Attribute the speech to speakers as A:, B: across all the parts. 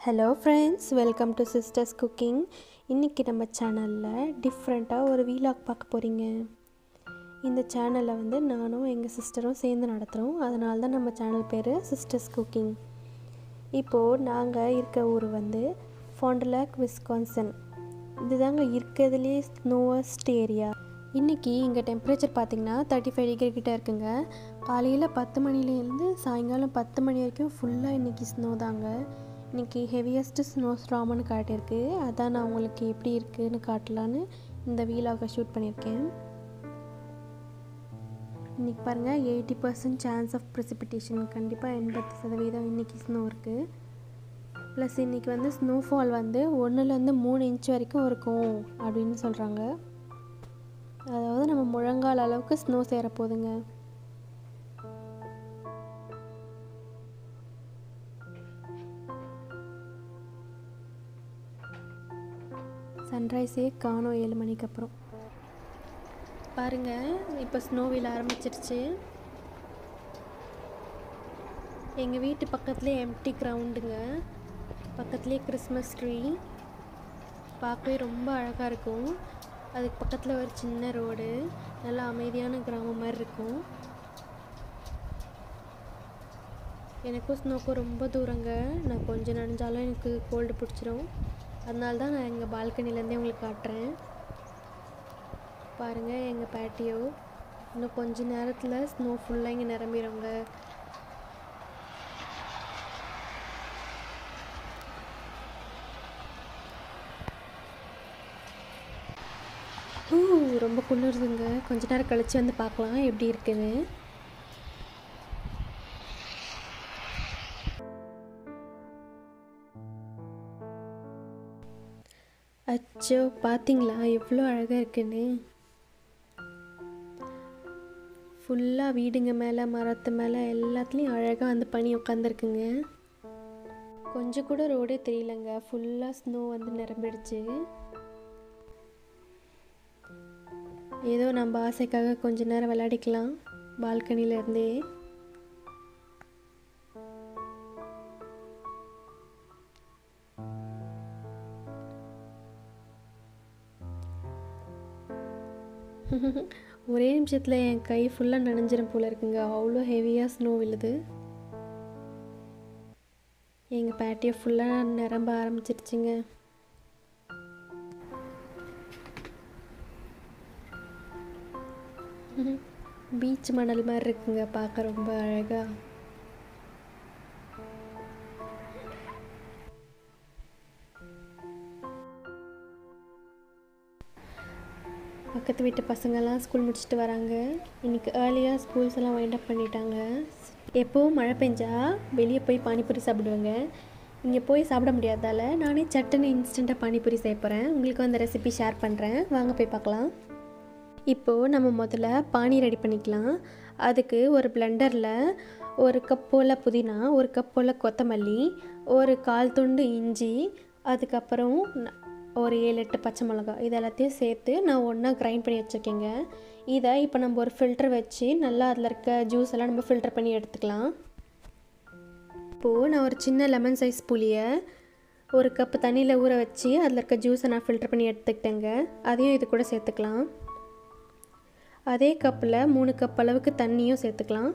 A: hello friends welcome to sisters cooking இன்றைக்கி நம்ம சேனலில் டிஃப்ரெண்ட்டாக ஒரு வீலாக் பார்க்க போகிறீங்க இந்த சேனலை வந்து நானும் எங்கள் சிஸ்டரும் சேர்ந்து நடத்துகிறோம் அதனால தான் நம்ம சேனல் பேர் சிஸ்டர்ஸ் குக்கிங் இப்போது நாங்கள் இருக்க ஊர் வந்து ஃபாண்டலாக் விஸ்கான்சன் இதுதாங்க இருக்கிறதுலே ஸ்னோவஸ்ட் ஏரியா இன்றைக்கி இங்கே டெம்பரேச்சர் பார்த்திங்கன்னா தேர்ட்டி ஃபைவ் டிகிரி கிட்ட இருக்குங்க காலையில் பத்து மணிலேருந்து சாயங்காலம் பத்து மணி வரைக்கும் ஃபுல்லாக இன்றைக்கி ஸ்னோ தாங்க இன்றைக்கி ஹெவியஸ்ட் ஸ்னோ ஸ்ட்ராமன்னு காட்டியிருக்கு அதான் நான் உங்களுக்கு எப்படி இருக்குதுன்னு காட்டலான்னு இந்த வீலாக ஷூட் பண்ணியிருக்கேன் இன்றைக்கி பாருங்கள் eighty percent chance of precipitation கண்டிப்பாக எண்பது சதவீதம் இன்றைக்கி ஸ்னோ இருக்குது ப்ளஸ் இன்றைக்கி வந்து ஸ்னோஃபால் வந்து ஒன்றுலேருந்து மூணு இன்ச் வரைக்கும் இருக்கும் அப்படின்னு சொல்கிறாங்க அதாவது நம்ம முழங்கால் அளவுக்கு ஸ்னோ சேர போகுதுங்க சன்ரைஸே காணோம் ஏழு மணிக்கு அப்புறம் பாருங்கள் இப்போ ஸ்னோவில் ஆரம்பிச்சிருச்சு எங்கள் வீட்டு பக்கத்துலேயே எம்டி கிரவுண்டுங்க பக்கத்துலேயே கிறிஸ்மஸ் ட்ரீ பார்க்கவே ரொம்ப அழகாக இருக்கும் அதுக்கு பக்கத்தில் ஒரு சின்ன ரோடு நல்லா அமைதியான கிராமம் மாதிரி இருக்கும் எனக்கும் ஸ்னோக்கும் ரொம்ப தூரங்க நான் கொஞ்சம் நனைஞ்சாலும் எனக்கு கோல்டு பிடிச்சிரும் அதனால தான் நான் எங்கள் பால்கனிலேருந்தே உங்களுக்கு காட்டுறேன் பாருங்கள் எங்கள் பேட்டியோ இன்னும் கொஞ்ச நேரத்தில் ஸ்னோ ஃபுல்லாக இங்கே நிரம்பிடுங்க ஊ ரொம்ப குளிருதுங்க கொஞ்ச நேரம் கழித்து வந்து பார்க்கலாம் எப்படி இருக்குன்னு அச்சோ பார்த்தீங்களா எவ்வளோ அழகாக இருக்குன்னு ஃபுல்லாக வீடுங்க மேலே மரத்து மேலே எல்லாத்துலேயும் அழகாக அந்த பனி உட்காந்துருக்குங்க கொஞ்சம் கூட ரோடே தெரியலங்க ஃபுல்லாக ஸ்னோ வந்து நிரம்பிடுச்சு ஏதோ நம்ம ஆசைக்காக கொஞ்ச நேரம் விளையாடிக்கலாம் பால்கனியிலேருந்தே ஒரே நிமிஷத்தில் என் கை ஃபுல்லாக நனைஞ்சிரும் போல இருக்குங்க அவ்வளோ ஹெவியாக ஸ்னோ விழுது எங்கள் பேட்டியை ஃபுல்லாக நிரம்ப ஆரம்பிச்சிருச்சுங்க பீச் மணல் மாதிரி இருக்குங்க பார்க்க ரொம்ப அழகாக பக்கத்து வீட்டு பசங்கள்லாம் ஸ்கூல் முடிச்சுட்டு வராங்க இன்றைக்கி ஏர்லியாக ஸ்கூல்ஸ் எல்லாம் வைண்ட் அப் பண்ணிட்டாங்க எப்போவும் மழை பெஞ்சா வெளியே போய் பானிபூரி சாப்பிடுவேங்க இங்கே போய் சாப்பிட முடியாதால நானே சட்டுன்னு இன்ஸ்டண்ட்டாக பானிபூரி செய்ய போகிறேன் உங்களுக்கு அந்த ரெசிபி ஷேர் பண்ணுறேன் வாங்க போய் பார்க்கலாம் இப்போது நம்ம முதல்ல பானி ரெடி பண்ணிக்கலாம் அதுக்கு ஒரு பிளெண்டரில் ஒரு கப் போல் புதினா ஒரு கப் போல் கொத்தமல்லி ஒரு கால் துண்டு இஞ்சி அதுக்கப்புறம் ஒரு ஏழு எட்டு பச்சை மிளகா இது எல்லாத்தையும் சேர்த்து நான் ஒன்றா கிரைண்ட் பண்ணி வச்சுருக்கேங்க இதை இப்போ நம்ம ஒரு ஃபில்டர் வச்சு நல்லா அதில் இருக்க ஜூஸ் எல்லாம் நம்ம ஃபில்டர் பண்ணி எடுத்துக்கலாம் இப்போது நான் ஒரு சின்ன லெமன் சைஸ் புளியை ஒரு கப்பு தண்ணியில் ஊற வச்சு அதில் இருக்க ஜூஸை நான் ஃபில்டர் பண்ணி எடுத்துக்கிட்டேங்க அதையும் இது கூட சேர்த்துக்கலாம் அதே கப்பில் மூணு கப் அளவுக்கு தண்ணியும் சேர்த்துக்கலாம்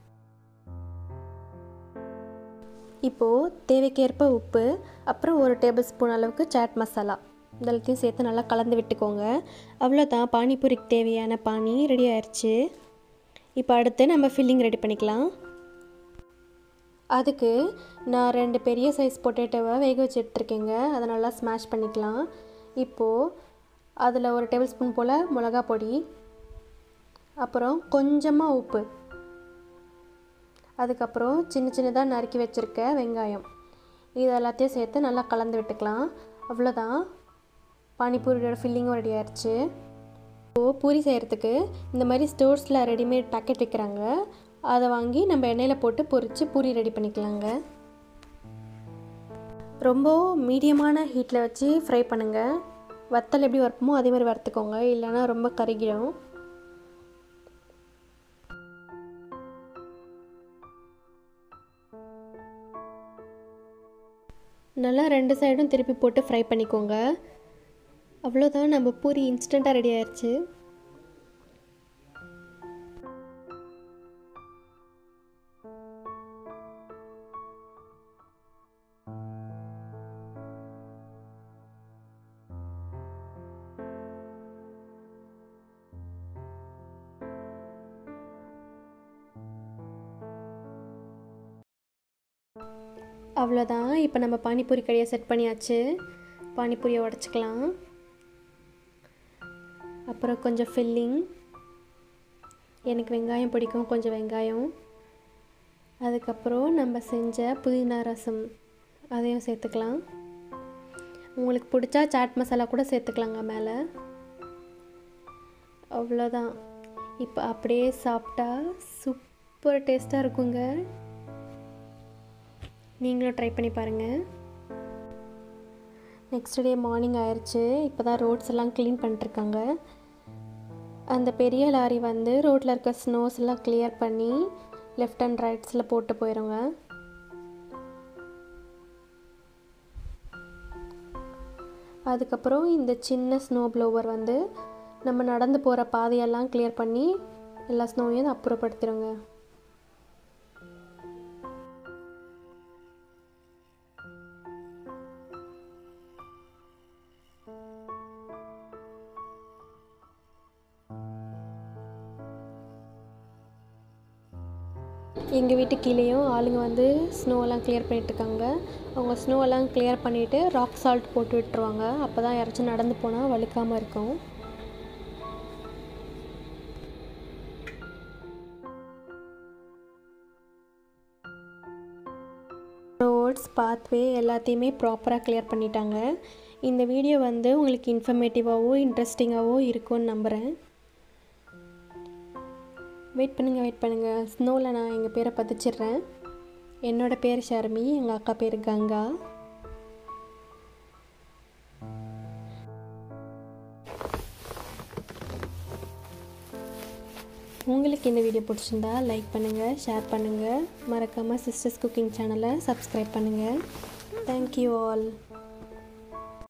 A: இப்போது தேவைக்கேற்ப உப்பு அப்புறம் ஒரு டேபிள் ஸ்பூன் அளவுக்கு சாட் மசாலா இதெல்லாத்தையும் சேர்த்து நல்லா கலந்து விட்டுக்கோங்க அவ்வளோதான் பானிபூரிக்கு தேவையான பானி ரெடி ஆயிடுச்சு இப்போ அடுத்து நம்ம ஃபில்லிங் ரெடி பண்ணிக்கலாம் அதுக்கு நான் ரெண்டு பெரிய சைஸ் பொட்டேட்டோவை வேக வச்சு எடுத்துருக்கேங்க அதை நல்லா ஸ்மாஷ் பண்ணிக்கலாம் இப்போது அதில் ஒரு டேபிள் ஸ்பூன் போல் மிளகா பொடி அப்புறம் கொஞ்சமாக உப்பு அதுக்கப்புறம் சின்ன சின்னதாக நறுக்கி வச்சுருக்க வெங்காயம் இது எல்லாத்தையும் சேர்த்து நல்லா கலந்து விட்டுக்கலாம் அவ்வளோதான் பானிபூரியோட ஃபில்லிங்கும் ரெடி ஆயிடுச்சு இப்போது பூரி செய்கிறதுக்கு இந்த மாதிரி ஸ்டோர்ஸில் ரெடிமேட் பேக்கெட் விற்கிறாங்க அதை வாங்கி நம்ம எண்ணெயில் போட்டு பொரித்து பூரி ரெடி பண்ணிக்கலாங்க ரொம்ப மீடியமான ஹீட்டில் வச்சு ஃப்ரை பண்ணுங்கள் வத்தல் எப்படி வறுப்போமோ அதே மாதிரி வறுத்துக்கோங்க இல்லைன்னா ரொம்ப கருகிடும் நல்லா ரெண்டு சைடும் திருப்பி போட்டு ஃப்ரை பண்ணிக்கோங்க அவ்வளோதான் நம்ம பூரி இன்ஸ்டண்ட்டாக ரெடி ஆயிடுச்சு அவ்வளோதான் இப்போ நம்ம பானிபூரி கடையை செட் பண்ணியாச்சு பானிபூரியை உடச்சிக்கலாம் அப்புறம் கொஞ்சம் ஃபில்லிங் எனக்கு வெங்காயம் பிடிக்கும் கொஞ்சம் வெங்காயம் அதுக்கப்புறம் நம்ம செஞ்ச புதினா ரசம் அதையும் சேர்த்துக்கலாம் உங்களுக்கு பிடிச்சா சாட் மசாலா கூட சேர்த்துக்கலாங்க மேலே அவ்வளோதான் இப்போ அப்படியே சாப்பிட்டா சூப்பர் டேஸ்ட்டாக இருக்குங்க நீங்களும் ட்ரை பண்ணி பாருங்கள் நெக்ஸ்ட் டே மார்னிங் ஆயிடுச்சு இப்போ தான் ரோட்ஸ் எல்லாம் க்ளீன் பண்ணிட்டுருக்காங்க அந்த பெரிய லாரி வந்து ரோட்டில் இருக்க ஸ்னோஸ் எல்லாம் கிளியர் பண்ணி லெஃப்ட் அண்ட் ரைட்ஸில் போட்டு போயிடுங்க அதுக்கப்புறம் இந்த சின்ன ஸ்னோ ப்ளோவர் வந்து நம்ம நடந்து போகிற பாதையெல்லாம் கிளியர் பண்ணி எல்லா ஸ்னோவையும் அப்புறப்படுத்திடுங்க எங்கள் வீட்டு கீழேயும் ஆளுங்க வந்து ஸ்னோவெல்லாம் கிளியர் பண்ணிகிட்ருக்காங்க அவங்க ஸ்னோவெல்லாம் கிளியர் பண்ணிவிட்டு ராக் சால்ட் போட்டு விட்டுருவாங்க அப்போ தான் யாராச்சும் நடந்து போனால் வழுக்காமல் இருக்கும் ரோட்ஸ் பாத்வே எல்லாத்தையுமே ப்ராப்பராக கிளியர் பண்ணிட்டாங்க இந்த வீடியோ வந்து உங்களுக்கு இன்ஃபர்மேட்டிவாகவோ இன்ட்ரெஸ்டிங்காகவோ இருக்கும்னு நம்புகிறேன் வெயிட் பண்ணுங்கள் வெயிட் பண்ணுங்கள் ஸ்னோவில் நான் எங்கள் பேரை பதிச்சிடுறேன் என்னோடய பேர் ஷர்மி எங்கள் அக்கா பேர் கங்கா உங்களுக்கு இந்த வீடியோ பிடிச்சிருந்தா லைக் பண்ணுங்கள் ஷேர் பண்ணுங்கள் மறக்காமல் சிஸ்டர்ஸ் குக்கிங் சேனலை சப்ஸ்கிரைப் பண்ணுங்கள் தேங்க்யூ ஆல்